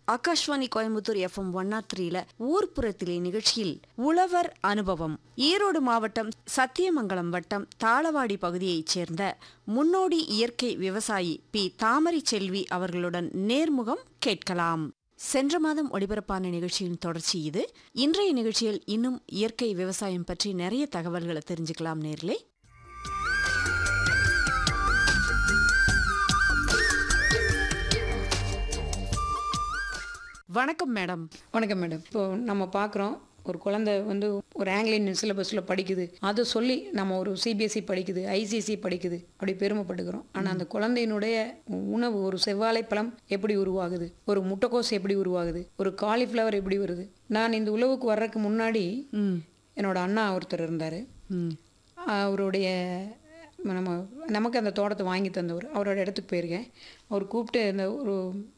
Akashvani Coimbatore FM one nought த்ரீல ஊர்ப்புறத்திலே நிகழ்ச்சியில் உழவர் அனுபவம் ஈரோடு மாவட்டம் சத்தியமங்கலம் வட்டம் தாளவாடி பகுதியைச் சேர்ந்த முன்னோடி இயற்கை விவசாயி பி தாமரை செல்வி அவர்களுடன் நேர்முகம் கேட்கலாம் சென்ற மாதம் ஒளிபரப்பான நிகழ்ச்சியின் தொடர்ச்சி இது இன்றைய நிகழ்ச்சியில் இன்னும் இயற்கை விவசாயம் பற்றி நிறைய தகவல்களை தெரிஞ்சுக்கலாம் நேர்களே வணக்கம் மேடம் வணக்கம் மேடம் இப்போ நம்ம பார்க்குறோம் ஒரு குழந்தை வந்து ஒரு ஆங்கிலியன் சிலபஸில் படிக்குது அதை சொல்லி நம்ம ஒரு சிபிஎஸ்சி படிக்குது ஐசிசி படிக்குது அப்படி பெருமைப்பட்டுக்கிறோம் ஆனால் அந்த குழந்தையினுடைய உணவு ஒரு செவ்வாழைப்பழம் எப்படி உருவாகுது ஒரு முட்டைக்கோஸ் எப்படி உருவாகுது ஒரு காலிஃப்ளவர் எப்படி வருது நான் இந்த உழவுக்கு வர்றதுக்கு முன்னாடி என்னோட அண்ணா ஒருத்தர் இருந்தார் அவருடைய நம்ம நமக்கு அந்த தோட்டத்தை வாங்கி தந்தவர் அவரோட இடத்துக்கு போயிருக்கேன் அவர் கூப்பிட்டு இந்த ஒரு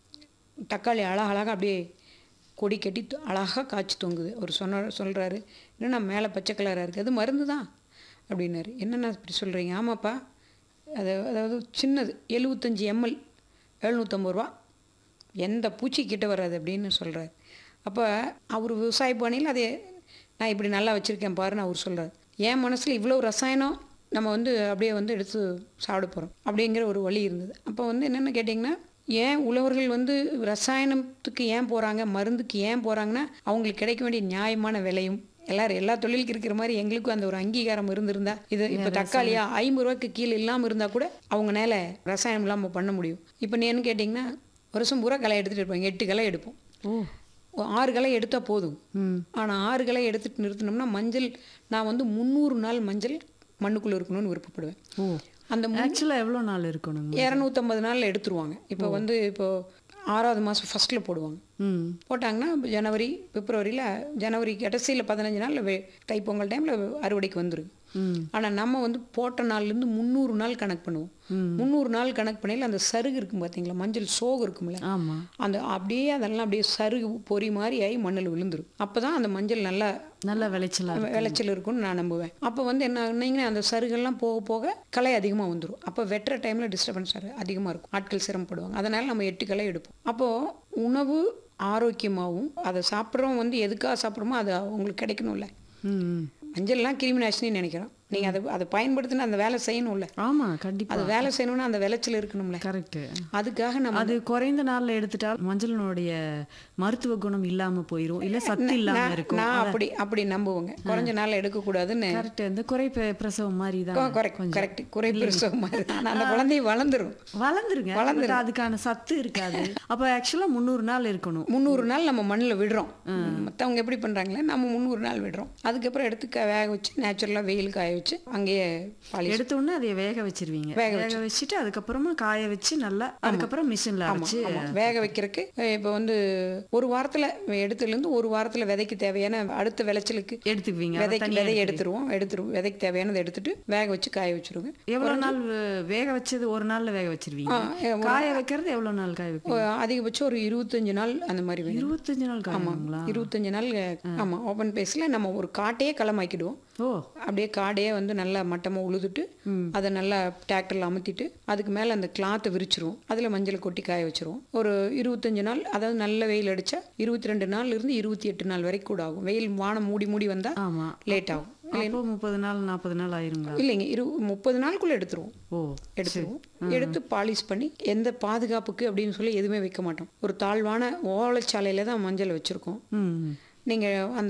தக்காளி அழகழகாக அப்படியே கொடி கட்டி து- அழகா காய்ச்சி தொங்குது அவர் சொன்ன சொல்கிறாரு என்னண்ணா மேலே பச்சை கலராக இருக்குது அது மருந்து தான் அப்படின்னாரு என்னண்ணா இப்படி சொல்கிறீங்க ஆமாப்பா அது அதாவது சின்னது எழுபத்தஞ்சி எம்எல் எழுநூற்றம்பது ரூபா எந்த பூச்சி கிட்ட வராது அப்படின்னு சொல்கிறார் அப்போ அவர் விவசாய பாணியில் அதை நான் இப்படி நல்லா வச்சுருக்கேன் பாருன்னு அவர் சொல்கிறார் என் மனசில் இவ்வளோ ரசாயனம் நம்ம வந்து அப்படியே வந்து எடுத்து சாப்பிட போகிறோம் அப்படிங்கிற ஒரு வழி இருந்தது அப்போ வந்து என்னென்னு கேட்டிங்கன்னா ஏன் உழவர்கள் வந்து ரசாயனத்துக்கு ஏன் போகிறாங்க மருந்துக்கு ஏன் போகிறாங்கன்னா அவங்களுக்கு கிடைக்க வேண்டிய நியாயமான விலையும் எல்லாரும் எல்லா தொழிலுக்கு இருக்கிற மாதிரி எங்களுக்கும் அந்த ஒரு அங்கீகாரம் இருந்திருந்தா இது இப்போ தக்காளியா ஐம்பது ரூபாய்க்கு கீழே இல்லாமல் இருந்தால் கூட அவங்கனால ரசாயனம் இல்லாமல் பண்ண முடியும் இப்போ நீ என்ன கேட்டிங்கன்னா வருஷம் பூரா களை எடுத்துகிட்டு இருப்பாங்க எட்டு களை எடுப்போம் ஓ ஒரு ஆறு களை எடுத்தால் போதும் ஆனால் ஆறு களை எடுத்துட்டு நிறுத்தினோம்னா மஞ்சள் நான் வந்து முந்நூறு நாள் மஞ்சள் மண்ணுக்குள்ளே இருக்கணும்னு விருப்பப்படுவேன் ஓ அந்த ஆக்சுவலா எவ்வளவு நாள் இருக்கணுங்க இரநூத்தம்பது நாளில் எடுத்துருவாங்க இப்போ வந்து இப்போ ஆறாவது மாதம் ஃபஸ்ட்டில் போடுவாங்க ம் போட்டாங்கன்னா ஜனவரி பிப்ரவரியில் ஜனவரி கடைசியில் பதினஞ்சு நாளில் வே தைப்பொங்கல் டைமில் அறுவடைக்கு வந்துருது ம் ஆனால் நம்ம வந்து போட்ட நாள்லேருந்து முந்நூறு நாள் கணக்கு பண்ணுவோம் முந்நூறு நாள் கணக்கு பண்ணையில் அந்த சருகு இருக்கும் பார்த்தீங்களா மஞ்சள் சோகு இருக்கும்ல ஆமா அந்த அப்படியே அதெல்லாம் அப்படியே சருகு பொறி மாதிரி ஆகி மண்ணில் விழுந்துரும் அப்போ தான் அந்த மஞ்சள் நல்லா நல்ல விளைச்சலா இருக்கு. விளைச்சல் இருக்கும்னு நான் நம்புவேன் அப்போ வந்து என்ன ஆகுனீங்கன்னா அந்த சருகெல்லாம் போக போக களை அதிகமாக வந்துடும் அப்போ வெட்டுற டைமில் டிஸ்டர்பன்ஸ் அதிகமாக இருக்கும் ஆட்கள் சிரமப்படுவாங்க அதனால் நம்ம எட்டு களை எடுப்போம் அப்போது உணவு ஆரோக்கியமாகவும் அதை சாப்பிட்றோம் வந்து எதுக்காக சாப்பிட்றோமோ அது அவங்களுக்கு கிடைக்கணும்ல ம் ம். மஞ்சள்லாம் கிருமி நாசினி நினைக்கிறோம் நீங்கள் அதை அதை பயன்படுத்தின அந்த வேலை செய்யணும்ல ஆமா கண்டிப்பா அது வேலை செய்யணும்னா அந்த விளைச்சல் இருக்கணும்ல கரெக்ட் அதுக்காக நம்ம அது குறைந்த நாள்ல எடுத்துட்டால் மஞ்சளினுடைய மருத்துவ குணம் இல்லாம போயிரும் இல்ல சத்து இல்லாம நான் இருக்கும் நான் அப்படி அப்படி நம்புவேங்க குறைஞ்ச நாள் எடுக்கக்கூடாதுன்னு கரெக்ட் இந்த குறை பெ- பிரசவம் மாதிரி தான் கரெக்ட் கரெக்ட் குறை பிரசவம் மாதிரி ஆனால் அந்த குழந்தைய வளர்ந்துரும் வளர்ந்துருங்க but அதுக்கான சத்து இருக்காது அப்ப ஆக்சுவலா முந்நூறு நாள் இருக்கணும் முந்நூறு நாள் நம்ம மண்ணில் விடுறோம் மற்றவங்க எப்படி பண்ணுறாங்களே நம்ம முந்நூறு நாள் விடுறோம் அதுக்கப்புறம் எடுத்து க- வேக வச்சு நேச்சுரலாக வெயில் காய வச்சு அங்கேயே பாலிஷ் எடுத்த உடனே அதை வேக வச்சிருவீங்க வேக வச்சுட்டு அதுக்கப்புறமா காய வச்சு நல்லா அதுக்கப்புறம் மிஷின்ல அரைச்சு ஆமாம் வேக வைக்கிறதுக்கு இப்போ வந்து ஒரு வாரத்தில் எடுத்துலேருந்து ஒரு வாரத்தில் விதைக்கு தேவையான அடுத்த விளைச்சலுக்கு எடுத்துக்குவீங்க அதை விதைக்கு தனியா விதை எடுத்து- எடுத்துருவோம் எடுத்துருவோம் விதைக்கு தேவையானதை எடுத்துட்டு வேக வச்சு காய வச்சிருவோங்க எவ்வளவு நாள் வே- வேக வச்சது ஒரு நாள்ல வேக வச்சிருவீங்க காய வைக்கிறது எவ்வளவு நாள் காய வைப்பீங்க அதிகபட்சம் ஒரு இருபத்தஞ்சு நாள் அந்த மாதிரி வேணும் இருபத்தஞ்சு நாள் காயுங்களா இருபத்தஞ்சு நாள் ஆமாம் ஓப்பன் பேஸில் நம்ம ஒரு காட்டையே களமாக்கிடுவோம் ஓ அப்படியே காடையே வந்து நல்லா மட்டமாக உழுதுட்டு அதை நல்லா டிராக்டரில் அமுத்திட்டு அதுக்கு மேலே அந்த கிளாத்தை விரிச்சிருவோம் அதில் மஞ்சள் கொட்டி காய வச்சிருவோம் ஒரு இருபத்தஞ்சு நாள் அதாவது நல்ல வெயில் அடித்தா இருபத்தி ரெண்டு நாள்ல இருந்து இருபத்தி எட்டு நாள் வரைக்கும் கூட ஆகும் வெயில் வானம் மூடி மூடி வந்தால் ஆமா லேட் ஆகும் அப்போ முப்பது நாள் நாற்பது நாள் ஆயிருங்களா இல்லைங்க இரு முப்பது நாளுக்குள்ளே எடுத்துருவோம் ஓ எடுத்துருவோம் எடுத்து பாலிஷ் பண்ணி எந்த பாதுகாப்புக்கு அப்படின்னு சொல்லி எதுவுமே வைக்க மாட்டோம் ஒரு தாழ்வான ஓலைச்சாலையில் தான் மஞ்சள் வச்சுருக்கோம் ம் நீங்கள் அந்த